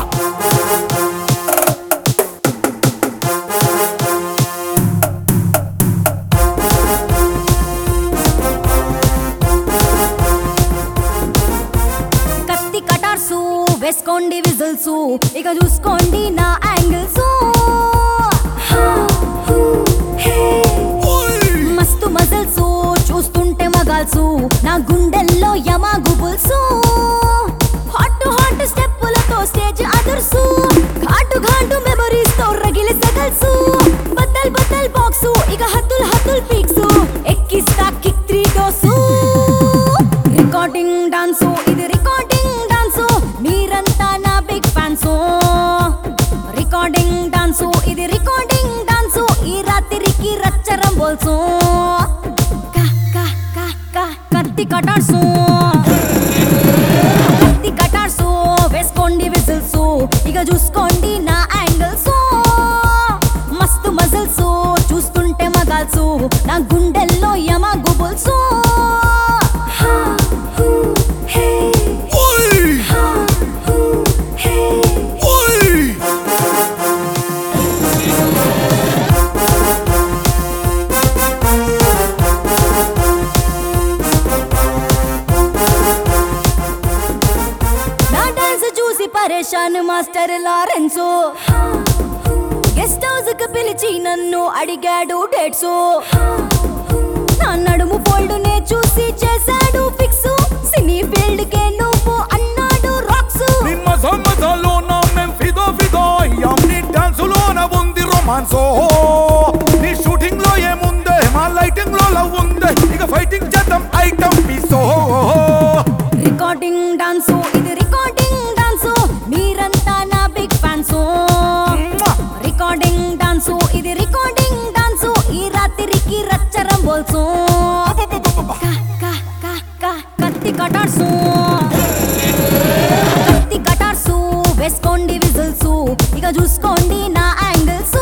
కత్తి కటార్సు వేసుకోండి విజిల్స్ ఇక చూసుకోండి నా యాంగిల్స్ మస్తు మజల్స్ చూస్తుంటే మగాల్సు నా గుండెల్లో యమా గుబుల్సు హాట్ హాట్ స్టెప్పులతో స్టేజ్ అదుర్సు ఘాటు ఘాటు మెమరీస్ తో రగిలి సగల్సు బద్దల్ బద్దల్ బాక్సు ఇక హద్దుల్ హద్దుల్ పీక్సు ఎక్కిస్తా kick three dose recording dance ఇది రికార్డింగ్ డాన్సు మీరంతా నా బిగ్ ఫ్యాన్సు రికార్డింగ్ డాన్సు ఇది రికార్డింగ్ డాన్సు ఈ రాత్రికి రచ్చరం బోల్సు క, క, క, క, కత్తి కటార్సు కత్తి కటార్సు వేసుకోండి విజిల్స్ ఇక చూసుకోండి నా యాంగిల్స్ మస్తు మజిల్స్ చూస్తుంటే మగాల్సు నా గుండెల్లో యమ గుబుల్సు నా డాన్స్ చూసి పరేషాన్ మాస్టర్ లారెన్సో గెస్ట్ హౌస్ కి పిలిచి నన్ను అడిగాడు డేట్స్ నా నడుము ఫోల్డ్ నే చూసి చేశాడు ఫిక్స్ సినీ ఫీల్డ్ కే నువ్వు అన్నాడు రాక్స్ నీ మజ మజలోన మేం ఫిదో ఫిదో అయ్యాం నీ డాన్సులోన ఉంది రొమాన్సో నీ షూటింగ్ లో ఏముందే మా లైటింగ్ లో లవ్ ఉందే ఇక ఫైటింగ్ చేద్దాం ఐటమ్ పీసో రికార్డింగ్ డాన్సు ఇది రికార్డింగ్ డాన్సు మీరంతా నా బిగ్ ఫ్యాన్స్ రికార్డింగ్ డాన్సు ఇది రికార్డింగ్ డాన్సు ఈ రాత్రికి రచ్చరం బోల్సు క, క, క, క, కత్తి కటార్సు కత్తి కటార్సు వేసుకోండి విజిల్స్ ఇక చూసుకోండి నా యాంగిల్స్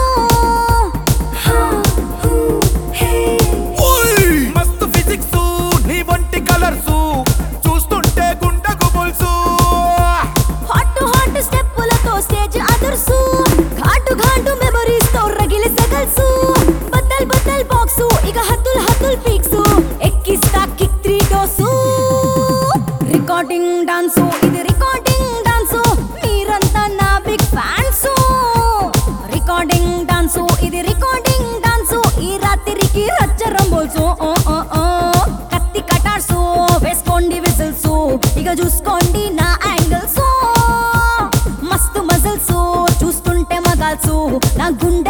మస్తు ఫిజిక్స్ నీ వంటి కలర్స్ చూస్తుంటే గుండెకు బుల్సు హాట్ హాట్ స్టెప్పులతో స్టేజ్ అదుర్సు ఘాటు ఘాటు మెమరీస్ తో రగిలి సగల్సు బద్దల్ బద్దల్ బాక్సు ఇక హద్దుల్ హద్దుల్ పీక్సు ఎక్కిస్తా kick three dose recording dance ఇది రికార్డింగ్ డాన్సు మీరంతా నా బిగ్ ఫ్యాన్స్ రికార్డింగ్ డాన్సు ఇది రికార్డింగ్ డాన్సు ఈ రాత్రికి రచ్చరం బోల్సు ఓ ఓ ఓ కత్తి కటార్సు వేసుకోండి విజిల్స్ ఇక చూసుకోండి నా యాంగిల్స్ మస్తు మజిల్స్ చూస్తుంటే మగాల్సు నా గుండె